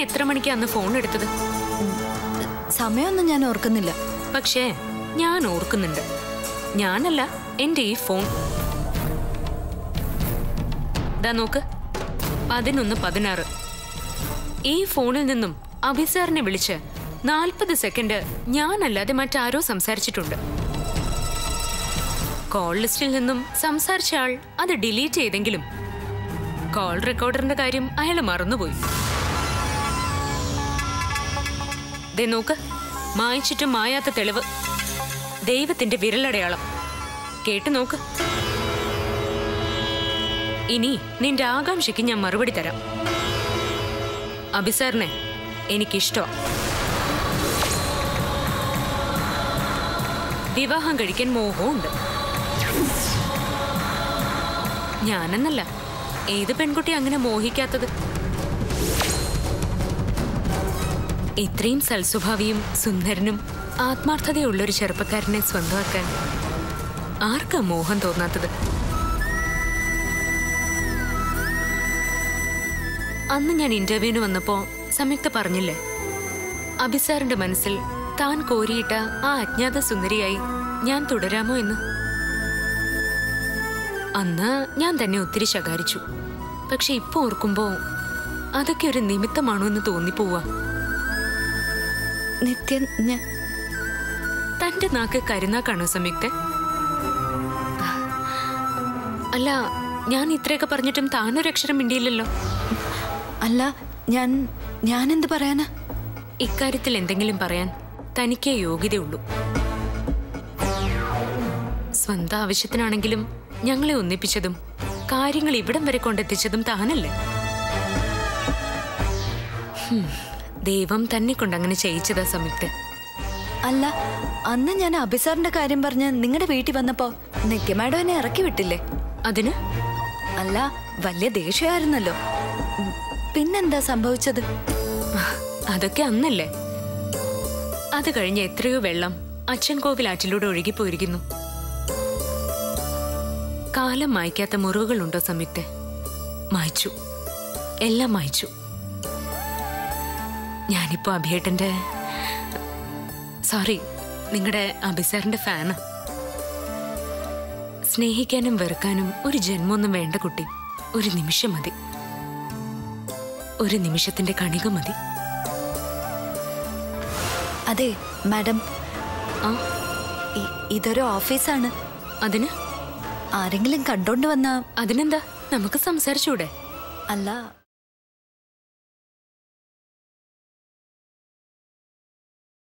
എത്ര മണിക്ക് അന്ന് ഫോൺ എടുത്തത് സമയമൊന്നും ഞാൻ ഓർക്കുന്നില്ല പക്ഷേ ഞാൻ ഓർക്കുന്നുണ്ട് ഞാനല്ല എന്റെ ഈ ഫോൺ ദാ നോക്ക് പതിനൊന്ന് പതിനാറ് ഈ ഫോണിൽ നിന്നും അഭിസാറിനെ വിളിച്ച് നാൽപ്പത് സെക്കൻഡ് ഞാനല്ലാതെ മറ്റാരോ സംസാരിച്ചിട്ടുണ്ട് കോൾ ലിസ്റ്റിൽ നിന്നും സംസാരിച്ച ആൾ അത് ഡിലീറ്റ് ചെയ്തെങ്കിലും കോൾ റെക്കോർഡറിന്റെ കാര്യം അയാൾ മറന്നുപോയി ദേ നോക്ക് മായച്ചിട്ടും മായാത്ത തെളിവ് ദൈവത്തിന്റെ വിരലടയാളം കേട്ടു നോക്ക് ഇനി നിന്റെ ആകാംക്ഷയ്ക്ക് ഞാൻ മറുപടി തരാം അഭിസാറിനെ എനിക്കിഷ്ടമാ വിവാഹം കഴിക്കാൻ മോഹമുണ്ട് ഞാനെന്നല്ല ഏത് പെൺകുട്ടി അങ്ങനെ മോഹിക്കാത്തത് ഇത്രയും സൽസ്വഭാവിയും സുന്ദരനും ആത്മാർത്ഥതയുള്ളൊരു ചെറുപ്പക്കാരനെ സ്വന്തമാക്കാൻ ആർക്കാ മോഹം തോന്നാത്തത് അന്ന് ഞാൻ ഇന്റർവ്യൂവിന് വന്നപ്പോ സംയുക്ത പറഞ്ഞില്ലേ അഭിസാറിന്റെ മനസ്സിൽ താൻ കോരിയിട്ട ആ അജ്ഞാത സുന്ദരിയായി ഞാൻ തുടരാമോ എന്ന് അന്ന് ഞാൻ തന്നെ ഒത്തിരി ശകാരിച്ചു പക്ഷെ ഇപ്പൊ ഓർക്കുമ്പോ അതൊക്കെ ഒരു നിമിത്തമാണോ എന്ന് തോന്നിപ്പോവാ നിത്യ ഞാൻ തന്റെ നാക്ക് കരുനാക്കാണോ സംയുക്ത അല്ല ഞാൻ ഇത്രയൊക്കെ പറഞ്ഞിട്ടും താനൊരു അക്ഷരം മിണ്ടിയില്ലല്ലോ അല്ല ഞാൻ ഞാൻ എന്ത് പറയാനാ ഇക്കാര്യത്തിൽ എന്തെങ്കിലും പറയാൻ തനിക്കേ യോഗ്യതയുള്ളൂ സ്വന്തം ആവശ്യത്തിനാണെങ്കിലും ഞങ്ങളെ ഒന്നിപ്പിച്ചതും കാര്യങ്ങൾ ഇവിടം വരെ കൊണ്ടെത്തിച്ചതും താനല്ലേ ഹും, ദൈവം തന്നെ കൊണ്ട് അങ്ങനെ ചെയ്യിച്ചതാ സംയുക്ത അല്ല അന്ന് ഞാൻ അഭിസാറിന്റെ കാര്യം പറഞ്ഞ് നിങ്ങളുടെ വീട്ടിൽ വന്നപ്പോ നിത്യ മാഡം എന്നെ ഇറക്കി വിട്ടില്ലേ അതിന് അല്ല വലിയ ദേഷ്യമായിരുന്നല്ലോ ഉം, പിന്നെന്താ സംഭവിച്ചത് അതൊക്കെ അന്നല്ലേ അത് കഴിഞ്ഞ് എത്രയോ വെള്ളം അച്ഛൻ കോവിൽ ആറ്റിലൂടെ ഒഴുകിപ്പോയിരിക്കുന്നു കാലം മായ്ക്കാത്ത മുറിവുകളുണ്ടോ സംയുക്തെ മായ്ച്ചു എല്ലാം മായ്ച്ചു ഞാനിപ്പോ അഭിയേട്ടന്റെ സോറി നിങ്ങളുടെ അഭിസാറിന്റെ ഫാന് സ്നേഹിക്കാനും വെറുക്കാനും ഒരു ജന്മൊന്നും വേണ്ട കുട്ടി ഒരു നിമിഷം മതി ഒരു നിമിഷത്തിന്റെ കണിക മതി അതെ മാഡം ആ ഇ- ഇതൊരു ഓഫീസാണ് അതിന് ആരെങ്കിലും കണ്ടോണ്ട് വന്നാ അതിനെന്താ നമുക്ക് സംസാരിച്ചൂടെ അല്ല